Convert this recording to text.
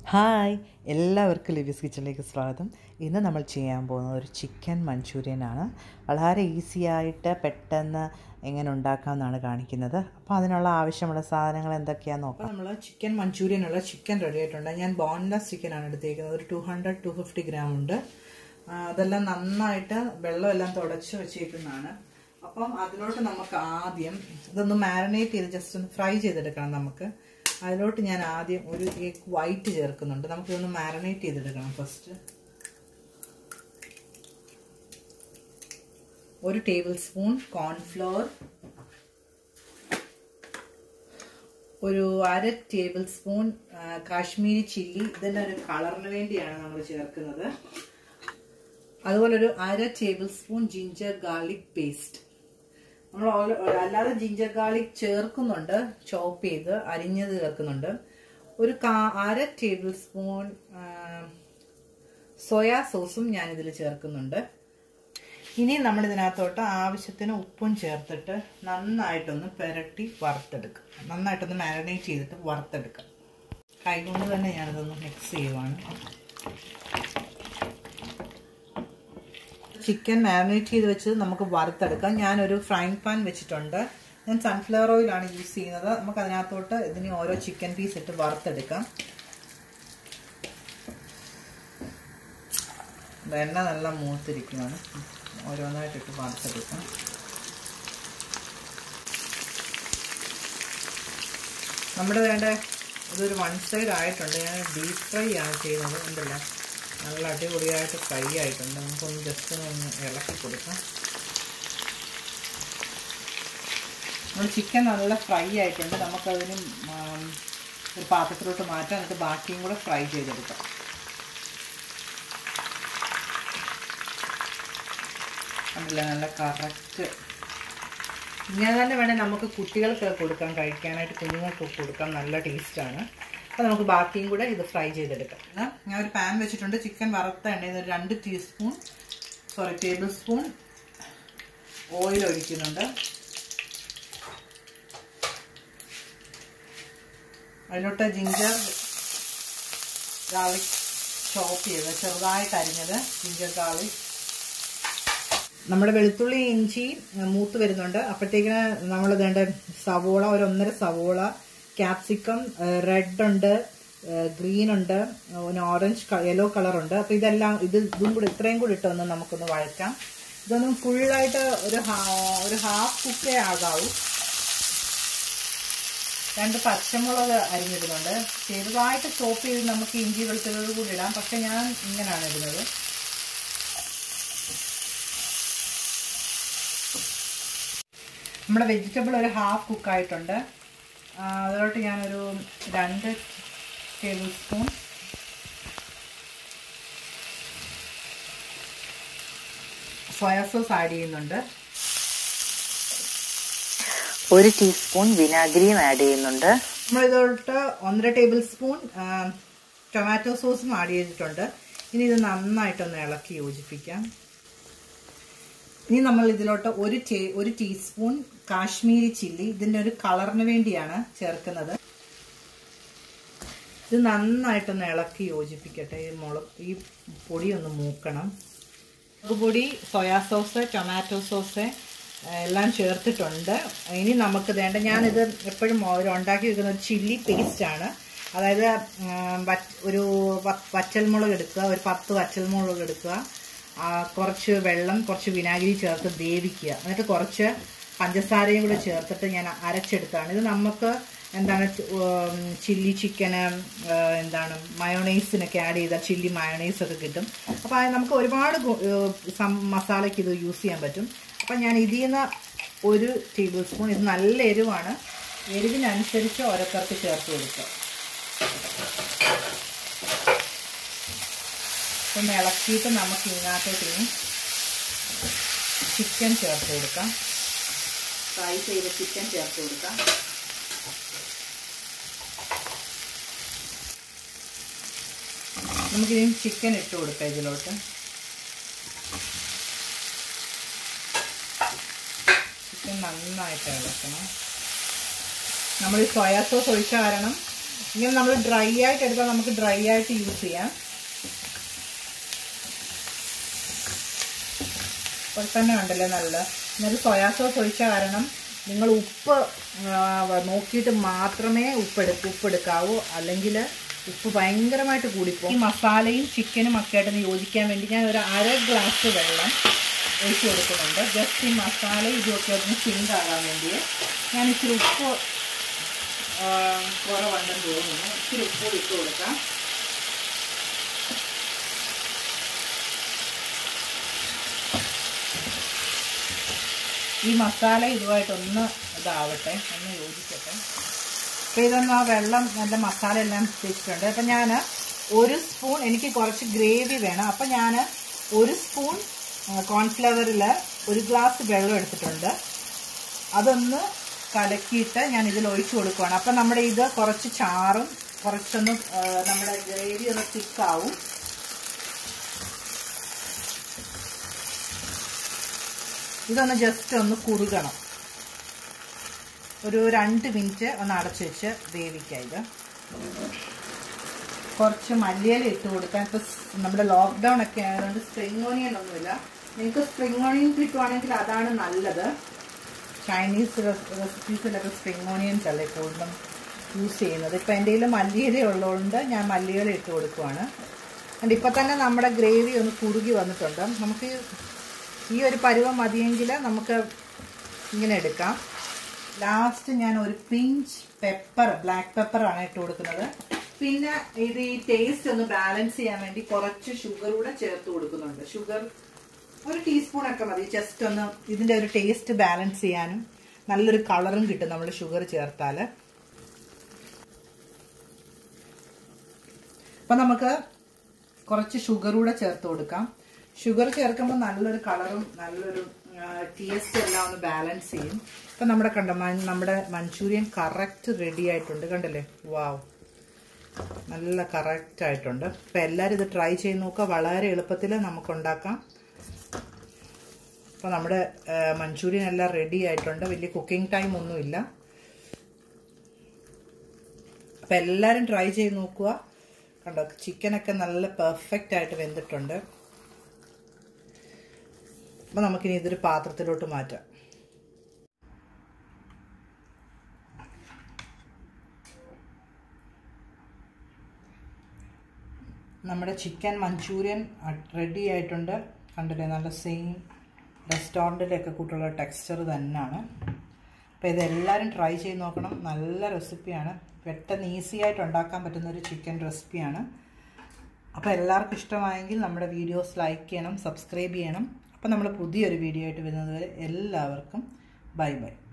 hi എല്ലാവർക്കും ലിവീസ് കിച്ചണിലേക്ക് സ്വാഗതം ഇന്ന് നമ്മൾ ചെയ്യാൻ പോകുന്നത് ഒരു ചിക്കൻ മഞ്ചൂരിയനാണ് വളരെ ഈസി ആയിട്ട് പെട്ടെന്ന് എങ്ങനെ ഉണ്ടാക്കാമെന്നാണ് കാണിക്കുന്നത് അപ്പോൾ അതിനുള്ള ആവശ്യമുള്ള സാധനങ്ങൾ എന്തൊക്കെയാണെന്ന് നോക്കാം നമ്മൾ ചിക്കൻ മഞ്ചൂരിയനുള്ള ചിക്കൻ റെഡി ആയിട്ടുണ്ട് ഞാൻ ബോൺലെസ് ചിക്കനാണ് എടുത്തേക്കുന്നത് ഒരു two hundred two fifty gram ഉണ്ട് ആ, അതെല്ലാം നന്നായിട്ട് വെള്ളമെല്ലാം തുടച്ച് വെച്ചേക്കുന്നതാണ് അപ്പം അതിലോട്ട് നമുക്ക് ആദ്യം ഇതൊന്ന് മാരിനേറ്റ് ചെയ്ത് ജസ്റ്റ് ഒന്ന് ഫ്രൈ ചെയ്തെടുക്കണം നമുക്ക് അതിലോട്ട് ഞാൻ ആദ്യം ഒരു എഗ് വൈറ്റ് ചേർക്കുന്നുണ്ട് നമുക്കിതൊന്ന് മാരിനേറ്റ് ചെയ്തെടുക്കണം ഫസ്റ്റ് ഒരു ടേബിൾ സ്പൂൺ കോൺഫ്ലവർ ഒരു അര ടേബിൾ സ്പൂൺ കാശ്മീരി ചില്ലി ഇതെല്ലാം ഒരു കളറിന് വേണ്ടിയാണ് നമ്മൾ ചേർക്കുന്നത് അതുപോലെ ഒരു അര tablespoon ginger garlic paste നമ്മൾ ഓൾ- അല്ലാതെ ജിഞ്ചർ ഗാർലിക് ചേർക്കുന്നുണ്ട് ചോപ്പ് ചെയ്ത് അരിഞ്ഞത് ചേർക്കുന്നുണ്ട് ഒരു കാ- അര ടേബിൾ സ്പൂൺ സോയാ സോസും ഞാൻ ഇതിൽ ചേർക്കുന്നുണ്ട് ഇനി നമ്മൾ ഇതിനകത്തോട്ട് ആവശ്യത്തിന് ഉപ്പും ചേർത്തിട്ട് നന്നായിട്ടൊന്ന് പുരട്ടി വറുത്തെടുക്കുക നന്നായിട്ടൊന്ന് മാരിനേറ്റ് ചെയ്തിട്ട് വറുത്തെടുക്കുക കൈകൊണ്ട് തന്നെ ഞാനിതൊന്ന് മിക്സ് ചെയ്യുവാണ് ചിക്കൻ മാരിനേറ്റ് ചെയ്ത് വെച്ച് നമുക്ക് വറുത്തെടുക്കാം ഞാനൊരു ഫ്രൈങ് പാൻ വെച്ചിട്ടുണ്ട് ഞാൻ സൺഫ്ലവർ ഓയിലാണ് യൂസ് ചെയ്യുന്നത് നമുക്ക് അതിനകത്തോട്ട് ഇതിന് ഓരോ ചിക്കൻ പീസ് ഇട്ട് വറുത്തെടുക്കാം ഇത് എണ്ണ നല്ല മൂത്തിരിക്കുകയാണ് ഓരോന്നായിട്ടിട്ട് വറുത്തെടുക്കാം നമ്മുടെ വേണ്ട ഇതൊരു വൺ സൈഡ് ആയിട്ടുണ്ട് ഞാൻ ഡീപ് ഫ്രൈ ആണ് ചെയ്യുന്നത് ഉണ്ടല്ലോ നല്ല അടിപൊളിയായിട്ട് ഫ്രൈ ആയിട്ടുണ്ട് നമുക്കൊന്ന് ജസ്റ്റ് ഒന്ന് ഇളക്കി കൊടുക്കാം നമ്മൾ ചിക്കൻ നല്ല ഫ്രൈ ആയിട്ടുണ്ട് നമുക്കതിന് ഉം, ഒരു പാത്രത്തിലോട്ട് മാറ്റാം എന്നിട്ട് ബാക്കിയും കൂടെ ഫ്രൈ ചെയ്തെടുക്കാം കണ്ടില്ല നല്ല കറക്റ്റ് ഇങ്ങനെ തന്നെ വേണേൽ നമുക്ക് കുട്ടികൾക്ക് കൊടുക്കാം കഴിക്കാനായിട്ട് കുഞ്ഞുങ്ങൾക്ക് കൊടുക്കാം നല്ല ടേസ്റ്റാണ് അപ്പോൾ നമുക്ക് ബാക്കിയും കൂടെ ഇത് ഫ്രൈ ചെയ്തെടുക്കാം എന്നാ, ഞാൻ ഒരു പാൻ വെച്ചിട്ടുണ്ട് ചിക്കൻ വറുത്ത എണ്ണയിൽ ഒരു രണ്ട് teaspoon sorry tablespoon oil ഒഴിക്കുന്നുണ്ട് അതിലോട്ട് ജിഞ്ചർ ഗാർലിക് ചോപ്പ് ചെയ്ത് ചെറുതായിട്ട് അരിഞ്ഞത് ജിഞ്ചർ ഗാർലിക് നമ്മുടെ വെളുത്തുള്ളി ഇഞ്ചി മൂത്ത് വരുന്നുണ്ട് അപ്പോഴത്തേക്കിന് നമ്മൾ വേണ്ട സവോള ഒരു ഒന്നര സവോള ക്യാപ്സിക്കം റെഡ് ഉണ്ട് ഗ്രീൻ ഉണ്ട് പിന്നെ ഓറഞ്ച് യെല്ലോ കളർ ഉണ്ട് അപ്പോൾ ഇതെല്ലാം ഇത് ഇതും കൂടി ഇത്രയും കൂടി ഇട്ടൊന്ന് നമുക്കൊന്ന് വഴറ്റാം ഇതൊന്നും ഫുള്ളായിട്ട് ഒരു ഹാ- ഒരു ഹാഫ് കുക്കേ ആകാവൂ രണ്ട് പച്ചമുളക് അരിഞ്ഞിടുന്നുണ്ട് ചെറുതായിട്ട് ചോപ്പ് ചെയ്ത് നമുക്ക് ഇഞ്ചി വെളുത്തുള്ളി കൂടി ഇടാം പക്ഷെ ഞാൻ ഇങ്ങനെയാണ് ഇടുന്നത് നമ്മുടെ വെജിറ്റബിൾ ഒരു ഹാഫ് കുക്കായിട്ടുണ്ട് അതിലോട്ട് ഞാനൊരു രണ്ട് tablespoon soya sauce add ചെയ്യുന്നുണ്ട് ഒരു ടീസ്പൂൺ വിനാഗിരിയും ആഡ് ചെയ്യുന്നുണ്ട് നമ്മളിതോട്ട് ഒന്നര ടേബിൾ സ്പൂൺ ടൊമാറ്റോ സോസും ആഡ് ചെയ്തിട്ടുണ്ട് ഇനി ഇത് നന്നായിട്ടൊന്ന് ഇളക്കി യോജിപ്പിക്കാം ഇനി നമ്മൾ ഇതിലോട്ട് ഒരു ടേ ഒരു ടീസ്പൂൺ കാശ്മീരി ചില്ലി ഇതിൻ്റെ ഒരു കളറിന് വേണ്ടിയാണ് ചേർക്കുന്നത് ഇത് നന്നായിട്ടൊന്ന് ഇളക്കി യോജിപ്പിക്കട്ടെ ഈ മുളക് ഈ പൊടി ഒന്ന് മൂക്കണം മുളക് പൊടി സോയാ സോസ് ടൊമാറ്റോ സോസ് എല്ലാം ചേർത്തിട്ടുണ്ട് ഇനി നമുക്ക് വേണ്ട ഞാനിത് എപ്പോഴും ഒരു ഉണ്ടാക്കി വെക്കുന്ന ഒരു ചില്ലി പേസ്റ്റാണ് അതായത് ഉം, വറ്റ്- ഒരു പ- വറ്റൽമുളക് എടുക്കുക ഒരു പത്ത് വറ്റൽമുളക് എടുക്കുക ആ, കുറച്ച് വെള്ളം കുറച്ച് വിനാഗിരി ചേർത്ത് വേവിക്കുക എന്നിട്ട് കുറച്ച് പഞ്ചസാരയും കൂടെ ചേർത്തിട്ട് ഞാൻ അരച്ചെടുത്താണ് ഇത് നമുക്ക് എന്താണ് ചില്ലി ചിക്കന് എന്താണ് മയോണൈസിനൊക്കെ ആഡ് ചെയ്താൽ ചില്ലി മയോണൈസ് ഒക്കെ കിട്ടും അപ്പോൾ അത് നമുക്ക് ഒരുപാട് ഗു- ഏഹ് സം- മസാലയ്ക്ക് ഇത് യൂസ് ചെയ്യാൻ പറ്റും അപ്പം ഞാൻ ഇതിൽ നിന്ന് ഒരു ടേബിൾ സ്പൂൺ ഇത് നല്ല എരിവാണ് എരിവിനനുസരിച്ച് ഓരോരുത്തർക്ക് ചേർത്ത് കൊടുക്കുക ഒന്ന് ഇളക്കിയിട്ട് നമുക്ക് ഇതിനകത്തോട്ട് ഇനി ചിക്കൻ ചേർത്ത് കൊടുക്കാം ഫ്രൈ ചെയ്ത ചിക്കൻ ചേർത്ത് കൊടുക്കാം നമുക്കിനി ചിക്കൻ ഇട്ട് കൊടുക്കാം ഇതിലോട്ട് ചിക്കൻ നന്നായിട്ട് ഇളക്കണം നമ്മൾ ഈ സോയാ സോസ് ഒഴിച്ച കാരണം ഇങ്ങനെ നമ്മൾ ഡ്രൈ ആയിട്ട് എടുത്താൽ നമുക്ക് ഡ്രൈ ആയിട്ട് യൂസ് ചെയ്യാം ഇപ്പോൾ തന്നെ ഉണ്ടല്ലോ നല്ല എന്നിട്ട് സോയാ സോസ് ഒഴിച്ച കാരണം നിങ്ങൾ ഉപ്പ് ആ, നോക്കിയിട്ട് മാത്രമേ ഉപ്പ് എടുക്കൂ ഉപ്പ് എടുക്കാവൂ അല്ലെങ്കിൽ ഉപ്പ് ഭയങ്കരമായിട്ട് കൂടിപ്പോകും ഈ മസാലയും ചിക്കനും ഒക്കെ ആയിട്ട് യോജിക്കാൻ വേണ്ടി ഞാൻ ഒരു അര ഗ്ലാസ് വെള്ളം ഒഴിച്ച് കൊടുക്കുന്നുണ്ട് ജസ്റ്റ് ഈ മസാല ഇതുമൊക്കെ ഒന്ന് സിങ്ക് ആകാൻ വേണ്ടി ഞാൻ ഇച്ചിരി ഉപ്പ് ആ, കുറവുണ്ടെന്ന് തോന്നുന്നു ഇച്ചിരി ഉപ്പ് കൂടി ഇട്ട് കൊടുക്കാം ഈ മസാല ഇതുമായിട്ടൊന്ന് ഇതാവട്ടെ ഒന്ന് യോജിക്കട്ടെ അപ്പോൾ ഇതൊന്ന് ആ വെള്ളം നല്ല മസാല എല്ലാം തേച്ചിട്ടുണ്ട് അപ്പം ഞാൻ ഒരു സ്പൂൺ എനിക്ക് കുറച്ച് ഗ്രേവി വേണം അപ്പം ഞാൻ ഒരു സ്പൂൺ കോൺഫ്ലവറിൽ ഒരു ഗ്ലാസ് വെള്ളം എടുത്തിട്ടുണ്ട് അതൊന്ന് കലക്കിയിട്ട് ഞാൻ ഇതിൽ ഒഴിച്ചു കൊടുക്കുകയാണ് അപ്പം നമ്മുടെ ഇത് കുറച്ച് ചാറും കുറച്ചൊന്ന് ആ, നമ്മുടെ ഗ്രേവി ഒന്ന് തിക്കാവും ഇതൊന്ന് ജസ്റ്റ് ഒന്ന് കുറുകണം ഒരു രണ്ട് മിനിറ്റ് ഒന്ന് അടച്ചു വെച്ച് വേവിക്കാം ഇത് കുറച്ച് മല്ലിയില ഇട്ട് കൊടുക്കാം ഇപ്പം നമ്മുടെ ലോക്ക്ഡൗൺ ഒക്കെ ആയതുകൊണ്ട് സ്പ്രിംഗ് ഓണിയൻ ഒന്നുമില്ല നിങ്ങൾക്ക് സ്പ്രിംഗ് ഓണിയൻ കിട്ടുവാണെങ്കിൽ അതാണ് നല്ലത് ചൈനീസ് റെസിപ്പീസിലൊക്കെ സ്പ്രിംഗ് ഓണിയൻസ് അല്ലേ കൂടുതലും യൂസ് ചെയ്യുന്നത് ഇപ്പം എൻ്റെ കയ്യിൽ മല്ലിയില ഉള്ളതുകൊണ്ട് ഞാൻ മല്ലിയില ഇട്ട് കൊടുക്കുവാണ് അതുകൊണ്ട് ഇപ്പം തന്നെ നമ്മുടെ ഗ്രേവി ഒന്ന് കുറുകി വന്നിട്ടുണ്ട് നമുക്ക് ഈ ഒരു പരുവം മതിയെങ്കിൽ നമുക്ക് ഇങ്ങനെ എടുക്കാം ലാസ്റ്റ് ഞാൻ ഒരു പിഞ്ച് പെപ്പർ ബ്ലാക്ക് പെപ്പറാണ് ഇട്ട് കൊടുക്കുന്നത് പിന്നെ ഇത് ഈ ടേസ്റ്റ് ഒന്ന് ബാലൻസ് ചെയ്യാൻ വേണ്ടി കുറച്ച് ഷുഗർ കൂടെ ചേർത്ത് കൊടുക്കുന്നുണ്ട് ഷുഗർ ഒരു ടീസ്പൂൺ ഒക്കെ മതി ജസ്റ്റ് ഒന്ന് ഇതിന്റെ ഒരു ടേസ്റ്റ് ബാലൻസ് ചെയ്യാനും നല്ലൊരു കളറും കിട്ടും നമ്മൾ ഷുഗർ ചേർത്താൽ അപ്പം നമുക്ക് കുറച്ച് ഷുഗർ കൂടെ ചേർത്ത് കൊടുക്കാം ഷുഗർ ചേർക്കുമ്പോൾ നല്ലൊരു കളറും നല്ലൊരു ടേസ്റ്റ് എല്ലാം ഒന്ന് ബാലൻസ് ചെയ്യും ഇപ്പം നമ്മുടെ കണ്ട മ- നമ്മുടെ മഞ്ചൂരിയൻ കറക്റ്റ് റെഡി ആയിട്ടുണ്ട് കണ്ടല്ലേ വാവ് നല്ല കറക്റ്റ് ആയിട്ടുണ്ട് അപ്പം എല്ലാവരും ഇത് ട്രൈ ചെയ്ത് നോക്കുക വളരെ എളുപ്പത്തിൽ നമുക്ക് ഉണ്ടാക്കാം അപ്പോൾ നമ്മുടെ മഞ്ചൂരിയൻ എല്ലാം റെഡി ആയിട്ടുണ്ട് വലിയ കുക്കിംഗ് ടൈം ഒന്നുമില്ല അപ്പം എല്ലാവരും ട്രൈ ചെയ്ത് നോക്കുക കണ്ടോ ചിക്കനൊക്കെ നല്ല പെർഫെക്റ്റ് ആയിട്ട് വെന്തിട്ടുണ്ട് അപ്പം നമുക്കിനി ഇതൊരു പാത്രത്തിലോട്ട് മാറ്റാം നമ്മുടെ ചിക്കൻ മഞ്ചൂരിയൻ റെഡി ആയിട്ടുണ്ട് കണ്ടില്ലേ നല്ല സെയിം റെസ്റ്റോറൻറ്റിലൊക്കെ കൂട്ടുള്ള ടെക്സ്ചർ തന്നെയാണ് അപ്പോൾ ഇതെല്ലാവരും ട്രൈ ചെയ്ത് നോക്കണം നല്ല റെസിപ്പിയാണ് പെട്ടെന്ന് ഈസി ആയിട്ട് ഉണ്ടാക്കാൻ പറ്റുന്ന ഒരു ചിക്കൻ റെസിപ്പിയാണ് അപ്പോൾ എല്ലാവർക്കും ഇഷ്ടമായെങ്കിൽ നമ്മുടെ വീഡിയോസ് ലൈക്ക് ചെയ്യണം സബ്സ്ക്രൈബ് ചെയ്യണം അപ്പോൾ നമ്മൾ പുതിയൊരു വീഡിയോ ആയിട്ട് വരുന്നത് വരെ എല്ലാവർക്കും ബൈ ബൈ